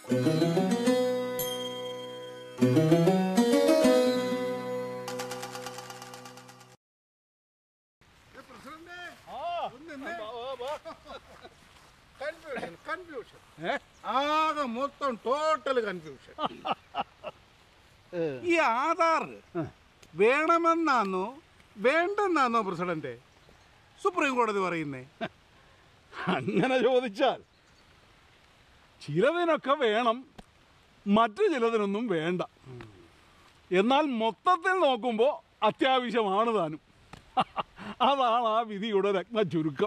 confusion confusion ആകെ മൊത്തം total confusion ഈ ആധാർ വേണമെന്നാന്നോ വേണ്ടെന്നാന്നോ പ്രസിഡന്റ് സുപ്രീം കോടതി പറയുന്നേ അങ്ങനെ ചോദിച്ചാൽ ചിലതിനൊക്കെ വേണം മറ്റു ചിലതിനൊന്നും വേണ്ട എന്നാൽ മൊത്തത്തിൽ നോക്കുമ്പോൾ അത്യാവശ്യമാണ് താനും അതാണ് ആ വിധിയുടെ രത്ന ചുരുക്കം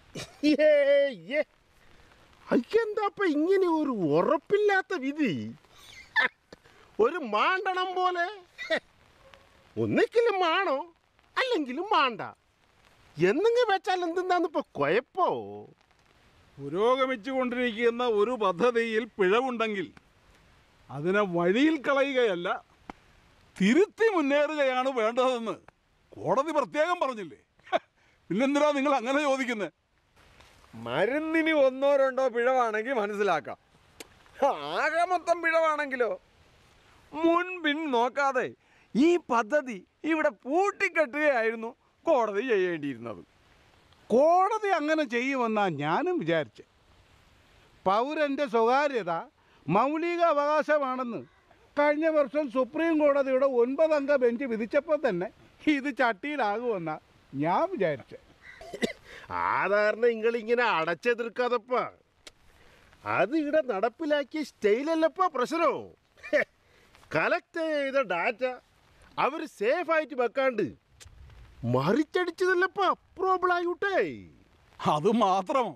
അയ്യെന്താപ്പ ഇങ്ങനെ ഒരു ഉറപ്പില്ലാത്ത വിധി ഒരു മാണ്ടണം പോലെ ഒന്നിക്കലും മാണോ അല്ലെങ്കിലും മാണ്ട എന്നെങ്കിലും വെച്ചാൽ എന്തെന്നാന്ന് ഇപ്പൊ കുഴപ്പോ പുരോഗമിച്ചു കൊണ്ടിരിക്കുന്ന ഒരു പദ്ധതിയിൽ പിഴവുണ്ടെങ്കിൽ അതിനെ വഴിയിൽ കളയുകയല്ല തിരുത്തി മുന്നേറുകയാണ് വേണ്ടതെന്ന് കോടതി പ്രത്യേകം പറഞ്ഞില്ലേ പിന്നെന്തിനാ നിങ്ങൾ അങ്ങനെ ചോദിക്കുന്നത് മരുന്നിന് ഒന്നോ രണ്ടോ പിഴവാണെങ്കിൽ മനസ്സിലാക്കാം ആകെ മൊത്തം പിഴവാണെങ്കിലോ മുൻപിൻ നോക്കാതെ ഈ പദ്ധതി ഇവിടെ പൂട്ടിക്കെട്ടുകയായിരുന്നു കോടതി ചെയ്യേണ്ടിയിരുന്നത് കോടതി അങ്ങനെ ചെയ്യുമെന്നാ ഞാനും വിചാരിച്ചു പൗരന്റെ സ്വകാര്യത മൗലിക അവകാശമാണെന്ന് കഴിഞ്ഞ വർഷം സുപ്രീം കോടതിയുടെ ഒൻപതംഗ ബെഞ്ച് വിധിച്ചപ്പോൾ തന്നെ ഇത് ചട്ടിയിലാകുമെന്നാ ഞാൻ വിചാരിച്ചത് സാധാരണ നിങ്ങളിങ്ങനെ അടച്ചെതിർക്കാതപ്പ അത് ഇവിടെ നടപ്പിലാക്കിയ സ്റ്റൈലല്ലപ്പ പ്രശ്നോ കളക്ട് ചെയ്ത ഡാറ്റ അവർ സേഫ് ആയിട്ട് വെക്കാണ്ട് മറിച്ചടിച്ചതല്ലപ്പ പ്രോബ്ലം ആയിട്ടേ അത് മാത്രമോ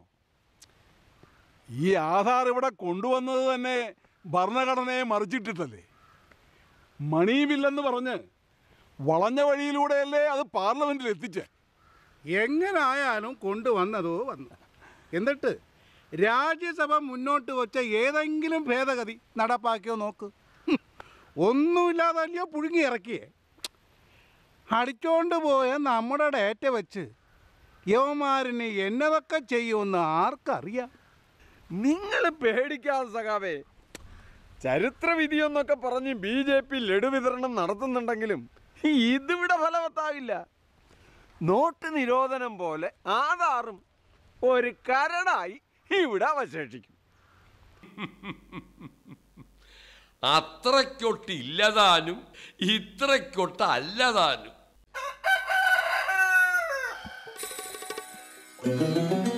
ഈ ആധാർ ഇവിടെ കൊണ്ടുവന്നത് തന്നെ ഭരണഘടനയെ മറിച്ചിട്ടിട്ടല്ലേ മണി ബില്ലെന്ന് പറഞ്ഞ് വളഞ്ഞ വഴിയിലൂടെയല്ലേ അത് പാർലമെന്റിൽ എത്തിച്ചേ എങ്ങനായാലും കൊണ്ടുവന്നതോ വന്നു എന്നിട്ട് രാജ്യസഭ മുന്നോട്ട് വച്ച ഏതെങ്കിലും ഭേദഗതി നടപ്പാക്കിയോ നോക്ക് ഹും, ഒന്നുമില്ലാതല്ലയോ പുഴുങ്ങി ഇറക്കിയേ അടിച്ചോണ്ട് പോയ നമ്മുടെ ഡേറ്റ വെച്ച് യവന്മാരിന് എന്നതൊക്കെ ചെയ്യുമെന്ന് ആർക്കറിയാം നിങ്ങൾ പേടിക്കാതെ സഖാവേ ചരിത്രവിധിയെന്നൊക്കെ പറഞ്ഞ് ബി ജെ പി ലഡു വിതരണം നടത്തുന്നുണ്ടെങ്കിലും ഇതിവിടെ ഫലവത്താകില്ല നോട്ട് നിരോധനം പോലെ ആധാറും ഒരു കരടായി ഇവിടെ അവശേഷിക്കും അത്രയ്ക്കൊട്ട് ഇല്ലതാനും ഇത്രയ്ക്കൊട്ട് അല്ലതാനും